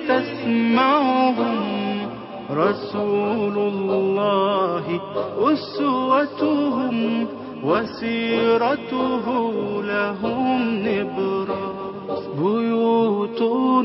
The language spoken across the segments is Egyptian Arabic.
تسمعهم رسول الله أسوتهم وسيرته لهم نبراس بيوت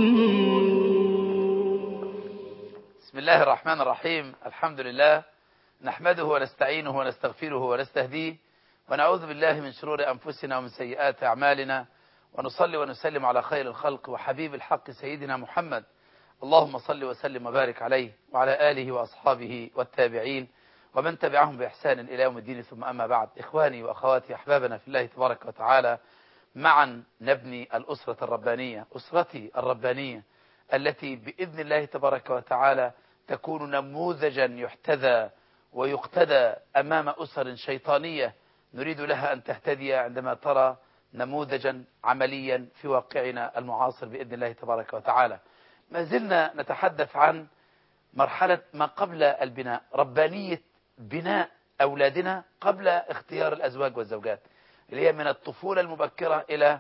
بسم الله الرحمن الرحيم الحمد لله نحمده ونستعينه ونستغفره ونستهديه ونعوذ بالله من شرور أنفسنا ومن سيئات أعمالنا ونصلي ونسلم على خير الخلق وحبيب الحق سيدنا محمد اللهم صل وسلم وبارك عليه وعلى آله وأصحابه والتابعين ومن تبعهم بإحسان إلى يوم الدين ثم أما بعد إخواني وأخواتي أحبابنا في الله تبارك وتعالى معا نبني الأسرة الربانية أسرتي الربانية التي بإذن الله تبارك وتعالى تكون نموذجا يحتذى ويقتدى أمام أسر شيطانية نريد لها أن تهتدي عندما ترى نموذجا عمليا في واقعنا المعاصر بإذن الله تبارك وتعالى ما زلنا نتحدث عن مرحلة ما قبل البناء ربانية بناء أولادنا قبل اختيار الأزواج والزوجات اللي هي من الطفولة المبكرة إلى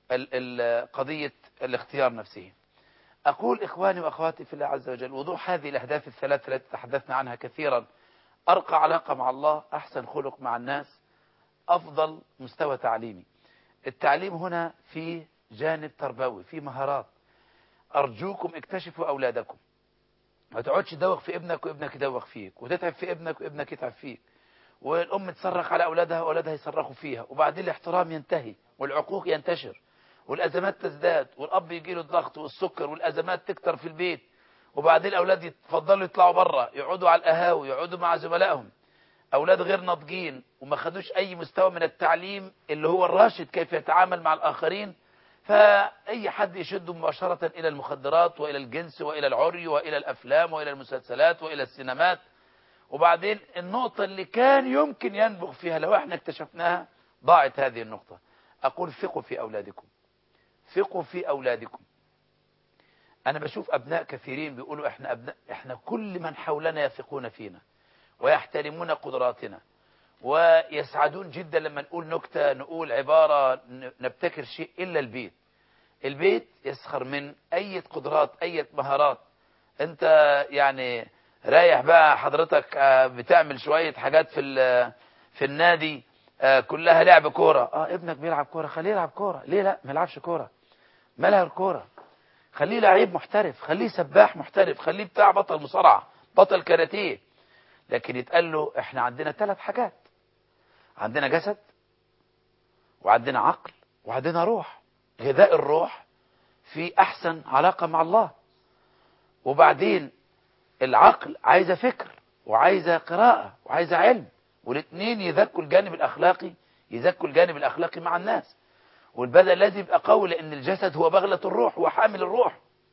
قضية الاختيار نفسه أقول إخواني وأخواتي في الله عز وجل وضوح هذه الأهداف الثلاثة التي تحدثنا عنها كثيرا أرقى علاقة مع الله أحسن خلق مع الناس أفضل مستوى تعليمي التعليم هنا في جانب تربوي في مهارات أرجوكم اكتشفوا أولادكم ما تقعدش تدوخ في ابنك وابنك يدوخ فيك وتتعب في ابنك وابنك يتعب فيك والأم تصرخ على أولادها وأولادها يصرخوا فيها وبعدين الاحترام ينتهي والعقوق ينتشر والأزمات تزداد والأب يجي له الضغط والسكر والأزمات تكتر في البيت وبعدين الأولاد يتفضلوا يطلعوا بره يقعدوا على القهاوي يقعدوا مع زملائهم أولاد غير ناضجين وما خدوش أي مستوى من التعليم اللي هو الراشد كيف يتعامل مع الآخرين فأي حد يشد مباشرة إلى المخدرات وإلى الجنس وإلى العري وإلى الأفلام وإلى المسلسلات وإلى السينمات وبعدين النقطة اللي كان يمكن ينبغ فيها لو احنا اكتشفناها ضاعت هذه النقطة أقول ثقوا في أولادكم ثقوا في أولادكم أنا بشوف أبناء كثيرين بيقولوا إحنا, أبناء إحنا كل من حولنا يثقون فينا ويحترمون قدراتنا ويسعدون جدا لما نقول نكتة نقول عبارة نبتكر شيء إلا البيت البيت يسخر من أي قدرات أي مهارات أنت يعني رايح بقى حضرتك بتعمل شوية حاجات في في النادي كلها لعب كورة اه ابنك بيلعب كورة خليه يلعب كورة ليه لا ما يلعبش كورة مالها الكورة خليه لعيب محترف خليه سباح محترف خليه بتاع بطل مصارعة بطل كاراتيه لكن يتقال له احنا عندنا ثلاث حاجات عندنا جسد وعندنا عقل وعندنا روح غذاء الروح في احسن علاقة مع الله وبعدين العقل عايزة فكر وعايزة قراءة وعايزة علم والاثنين يذكوا الجانب الاخلاقي يذكوا الجانب الاخلاقي مع الناس والبدن لازم يبقى قوي لان الجسد هو بغلة الروح هو حامل الروح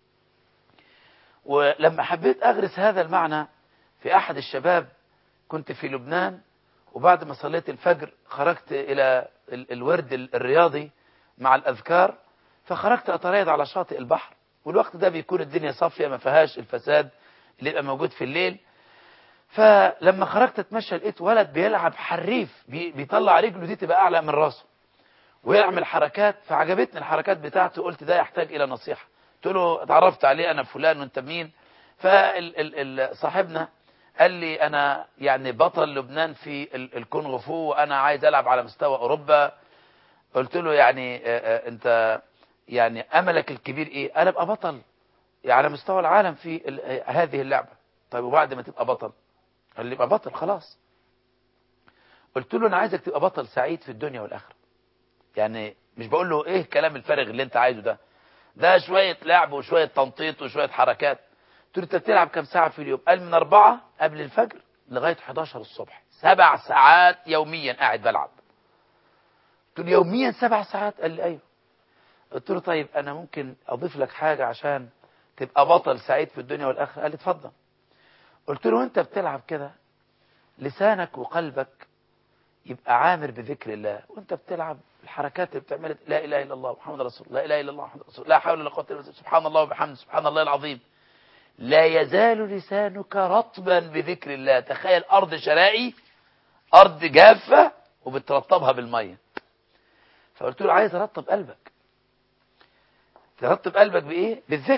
ولما حبيت اغرس هذا المعنى في احد الشباب كنت في لبنان وبعد ما صليت الفجر خرجت الى الورد الرياضي مع الاذكار فخرجت اتريض على شاطئ البحر والوقت ده بيكون الدنيا صافية ما فيهاش الفساد اللي يبقى موجود في الليل فلما خرجت اتمشى لقيت ولد بيلعب حريف بيطلع رجله دي تبقى اعلى من راسه ويعمل حركات فعجبتني الحركات بتاعته قلت ده يحتاج الى نصيحة قلت له اتعرفت عليه انا فلان وانت مين فصاحبنا قال لي انا يعني بطل لبنان في الكونغ فو وانا عايز العب على مستوى اوروبا قلت له يعني انت يعني املك الكبير ايه انا ابقى بطل على مستوى العالم في هذه اللعبة طيب وبعد ما تبقى بطل قال لي يبقى بطل خلاص قلت له انا عايزك تبقى بطل سعيد في الدنيا والاخره يعني مش بقول له ايه الكلام الفارغ اللي انت عايزه ده ده شوية لعب وشوية تنطيط وشوية حركات قلت له انت بتلعب كم ساعة في اليوم قال من أربعة قبل الفجر لغاية 11 الصبح سبع ساعات يوميا قاعد بلعب قلت له يوميا سبع ساعات قال لي ايوه قلت له طيب انا ممكن اضيف لك حاجة عشان تبقى بطل سعيد في الدنيا والآخرة قال لي اتفضل قلت له وانت بتلعب كده لسانك وقلبك يبقى عامر بذكر الله وانت بتلعب الحركات اللي بتعملها لا اله الا الله محمد رسول الله لا اله الا الله محمد رسول الله لا حول ولا قوه الا بالله سبحان الله وبحمده سبحان الله العظيم لا يزال لسانك رطبا بذكر الله تخيل ارض شرائي ارض جافه وبترطبها بالميه فقلت له عايز ارطب قلبك ترطب قلبك بايه بالذكر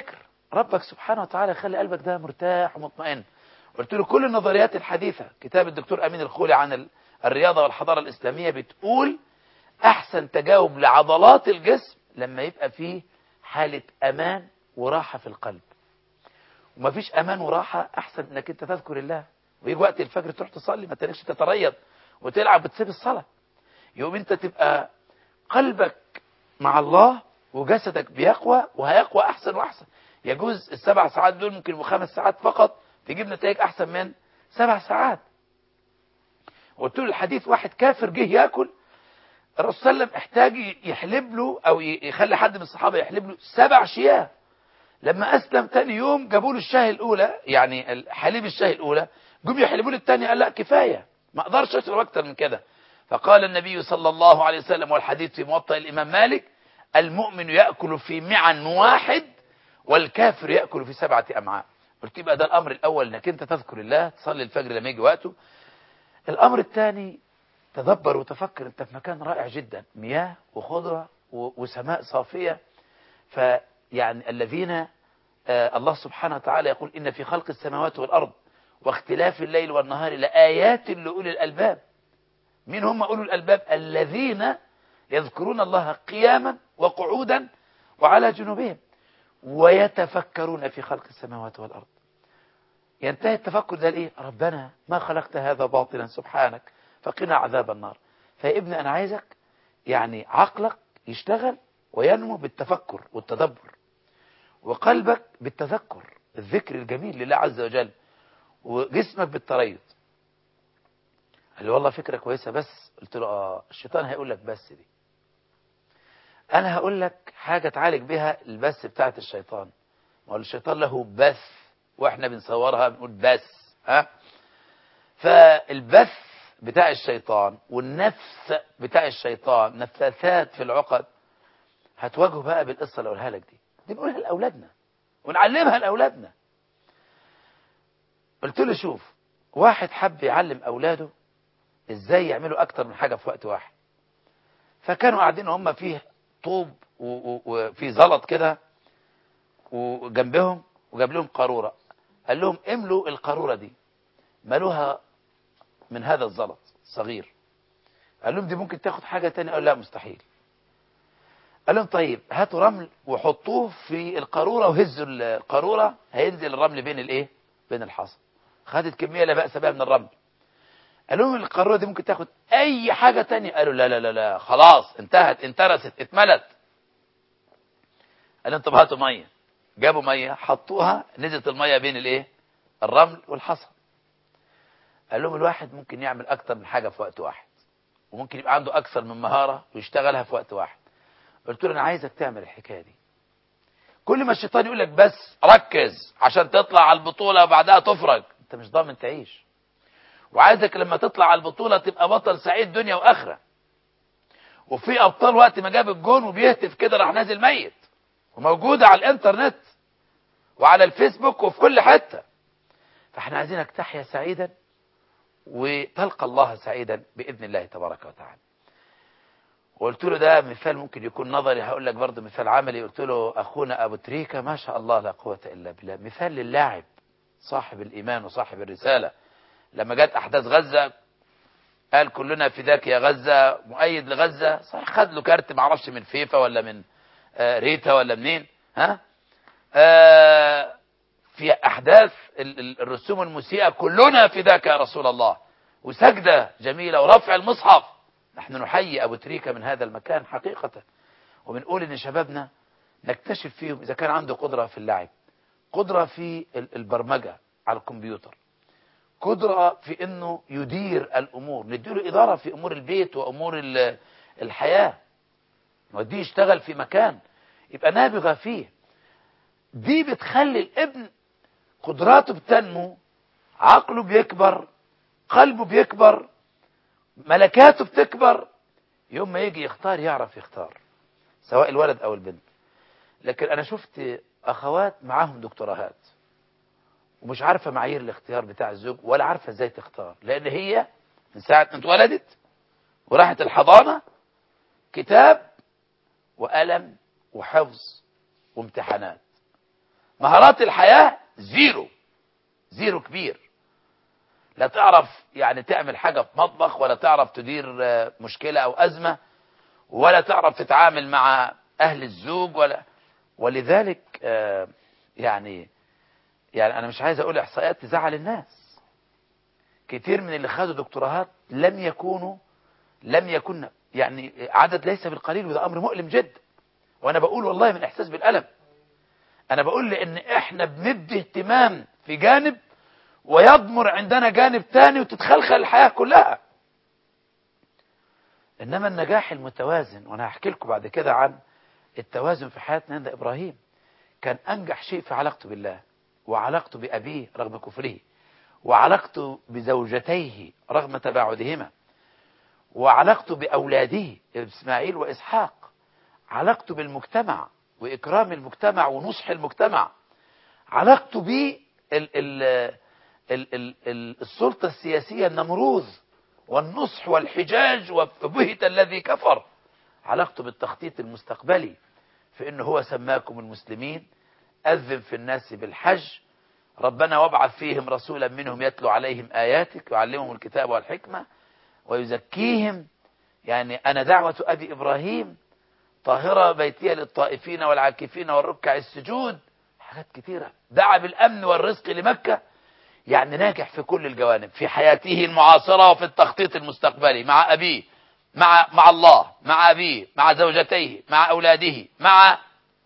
ربك سبحانه وتعالى يخلي قلبك ده مرتاح ومطمئن قلت له كل النظريات الحديثة كتاب الدكتور أمين الخولي عن ال- الرياضة والحضارة الإسلامية بتقول أحسن تجاوب لعضلات الجسم لما يبقى فيه حالة أمان وراحة في القلب ومفيش أمان وراحة أحسن إنك أنت تذكر الله ويجي وقت الفجر تروح تصلي ما تنكش تتريض وتلعب وتسيب الصلاة يوم أنت تبقى قلبك مع الله وجسدك بيقوى وهيقوى أحسن وأحسن يجوز السبع ساعات دول ممكن يبقوا خمس ساعات فقط تجيب نتائج أحسن من سبع ساعات قلت له الحديث واحد كافر جه ياكل الرسول صلى الله عليه وسلم احتاج يحلب له او يخلي حد من الصحابه يحلب له سبع شياه لما اسلم تاني يوم جابوا له الشاي الاولى يعني حليب الشاي الاولى جم يحلبوا له الثانيه قال لا كفايه ما اقدرش اشرب اكتر من كده فقال النبي صلى الله عليه وسلم والحديث في موطأ الامام مالك المؤمن ياكل في معن واحد والكافر ياكل في سبعه امعاء قلت يبقى ده الامر الاول انك انت تذكر الله تصلي الفجر لما يجي وقته الامر الثاني تدبر وتفكر انت في مكان رائع جدا مياه وخضرة و- وسماء صافية فيعني الذين آه، الله سبحانه وتعالى يقول إن في خلق السماوات والأرض واختلاف الليل والنهار لآيات لأولي الألباب مين هم أولو الألباب الذين يذكرون الله قياما وقعودا وعلى جنوبهم ويتفكرون في خلق السماوات والأرض ينتهي التفكر ده لإيه ربنا ما خلقت هذا باطلا سبحانك فقنا عذاب النار فيا ابني أنا عايزك يعني عقلك يشتغل وينمو بالتفكر والتدبر وقلبك بالتذكر الذكر الجميل لله عز وجل وجسمك بالتريض قال لي والله فكرة كويسة بس قلت له اه الشيطان هيقول لك بس دي انا هقول لك حاجة تعالج بها البس بتاعت الشيطان ما هو الشيطان له بث واحنا بنصورها بنقول بس ها فالبث بتاع الشيطان والنفس بتاع الشيطان نفاثات في العقد هتواجهه بقى بالقصة اللي اقولها لك دي دي بنقولها لأولادنا ونعلمها لأولادنا قلت له شوف واحد حب يعلم أولاده ازاي يعملوا أكتر من حاجة في وقت واحد فكانوا قاعدين هم فيه طوب و- و- وفي زلط كده وجنبهم وجاب لهم قارورة قال لهم املوا القارورة دي ملوها من هذا الزلط صغير قال لهم دي ممكن تاخد حاجة تانية قال لا مستحيل قال لهم طيب هاتوا رمل وحطوه في القارورة وهزوا القارورة هينزل الرمل بين الايه بين الحصى خدت كمية لا بأس بها من الرمل قال لهم القارورة دي ممكن تاخد اي حاجة تانية قالوا لا لا لا لا خلاص انتهت انترست اتملت قال لهم طب هاتوا مية جابوا مية حطوها نزلت المية بين الايه الرمل والحصى قال لهم الواحد ممكن يعمل اكتر من حاجة في وقت واحد وممكن يبقى عنده اكثر من مهارة ويشتغلها في وقت واحد قلت له انا عايزك تعمل الحكايه دي كل ما الشيطان يقول لك بس ركز عشان تطلع على البطوله وبعدها تفرج انت مش ضامن تعيش وعايزك لما تطلع على البطوله تبقى بطل سعيد دنيا واخره وفي ابطال وقت ما جاب الجون وبيهتف كده راح نازل ميت وموجوده على الانترنت وعلى الفيسبوك وفي كل حته فاحنا عايزينك تحيا سعيدا وتلقى الله سعيدا باذن الله تبارك وتعالى وقلت له ده مثال ممكن يكون نظري هقول لك برضه مثال عملي قلت له اخونا ابو تريكه ما شاء الله لا قوه الا بالله مثال للاعب صاحب الايمان وصاحب الرساله لما جت احداث غزه قال كلنا فداك يا غزه مؤيد لغزه صحيح خد له كارت ما اعرفش من فيفا ولا من آه ريتا ولا منين ها آه في احداث ال- ال- الرسوم المسيئه كلنا فداك يا رسول الله وسجده جميله ورفع المصحف نحن نحيي أبو تريكة من هذا المكان حقيقة وبنقول إن شبابنا نكتشف فيهم إذا كان عنده قدرة في اللعب قدرة في ال- البرمجة على الكمبيوتر قدرة في إنه يدير الأمور نديله إدارة في أمور البيت وأمور ال- الحياة نوديه يشتغل في مكان يبقى نابغة فيه دي بتخلي الابن قدراته بتنمو عقله بيكبر قلبه بيكبر ملكاته بتكبر يوم ما يجي يختار يعرف يختار سواء الولد او البنت لكن انا شفت اخوات معاهم دكتوراهات ومش عارفه معايير الاختيار بتاع الزوج ولا عارفه ازاي تختار لان هي من ساعه ما اتولدت وراحت الحضانه كتاب وقلم وحفظ وامتحانات مهارات الحياة زيرو زيرو كبير لا تعرف يعني تعمل حاجة في مطبخ ولا تعرف تدير آه، مشكلة أو أزمة ولا تعرف تتعامل مع أهل الزوج ولا ولذلك آه، يعني يعني أنا مش عايز أقول إحصائيات تزعل الناس كتير من اللي خدوا دكتوراهات لم يكونوا لم يكن يعني عدد ليس بالقليل وده أمر مؤلم جدا وأنا بقول والله من إحساس بالألم أنا بقول لأن إحنا بندي اهتمام في جانب ويضمر عندنا جانب تاني وتتخلخل الحياة كلها إنما النجاح المتوازن وأنا هحكي لكم بعد كده عن التوازن في حياتنا عند إبراهيم كان أنجح شيء في علاقته بالله وعلاقته بأبيه رغم كفره وعلاقته بزوجتيه رغم تباعدهما وعلاقته بأولاده إسماعيل وإسحاق علاقته بالمجتمع وإكرام المجتمع ونصح المجتمع علاقته ب ال ال ال ال ال السلطة السياسية النمروذ والنصح والحجاج وبهت الذي كفر علاقته بالتخطيط المستقبلي في انه هو سماكم المسلمين أذن في الناس بالحج ربنا وابعث فيهم رسولا منهم يتلو عليهم آياتك ويعلمهم الكتاب والحكمة ويزكيهم يعني أنا دعوة أبي إبراهيم طاهرة بيتية للطائفين والعاكفين والركع السجود حاجات كتيرة دعا بالأمن والرزق لمكة يعني ناجح في كل الجوانب في حياته المعاصرة وفي التخطيط المستقبلي مع أبيه مع مع الله مع أبيه مع زوجتيه مع أولاده مع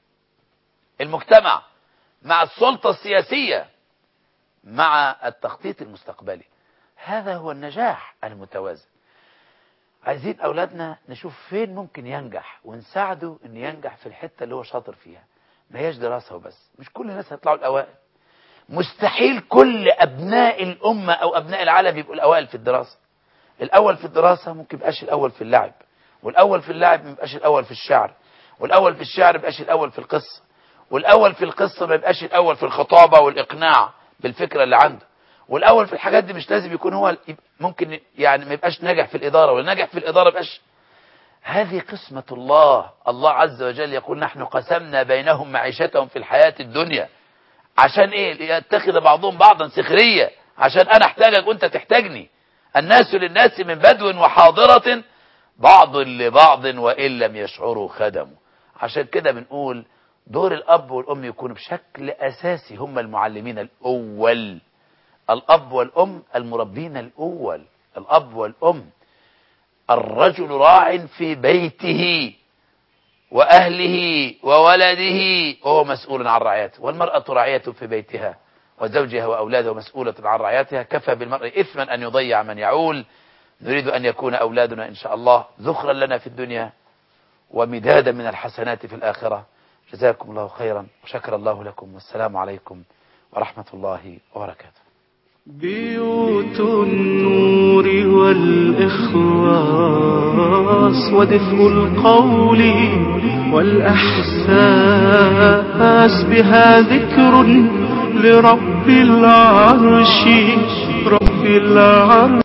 المجتمع مع السلطة السياسية مع التخطيط المستقبلي هذا هو النجاح المتوازن عايزين أولادنا نشوف فين ممكن ينجح ونساعده أن ينجح في الحتة اللي هو شاطر فيها ما هيش دراسة وبس مش كل الناس هيطلعوا الأوائل مستحيل كل أبناء الأمة أو أبناء العالم يبقوا الأوائل في الدراسة الأول في الدراسة ممكن يبقاش الأول في اللعب والأول في اللعب ما يبقاش الأول في الشعر والأول في الشعر ما يبقاش الأول في القصة والأول في القصة ما يبقاش الأول في الخطابة والإقناع بالفكرة اللي عنده والأول في الحاجات دي مش لازم يكون هو ممكن يعني ما يبقاش ناجح في الإدارة ولا ناجح في الإدارة ما يبقاش هذه قسمة الله الله عز وجل يقول نحن قسمنا بينهم معيشتهم في الحياة الدنيا عشان ايه يتخذ بعضهم بعضا سخرية عشان انا احتاجك وانت تحتاجني الناس للناس من بدو وحاضرة بعض لبعض وإن لم يشعروا خدموا عشان كده بنقول دور الأب والأم يكونوا بشكل أساسي هم المعلمين الأول الأب والأم المربين الأول الأب والأم الرجل راع في بيته وأهله وولده وهو مسؤول عن رعيته والمرأة راعية في بيتها وزوجها وأولادها مسؤولة عن رعيتها كفى بالمرء إثما أن يضيع من يعول نريد أن يكون أولادنا إن شاء الله ذخرا لنا في الدنيا ومدادا من الحسنات في الآخرة جزاكم الله خيرا وشكر الله لكم والسلام عليكم ورحمة الله وبركاته بيوت النور والإخلاص ودفء القول والأحساس بها ذكر لرب العرش رب العرش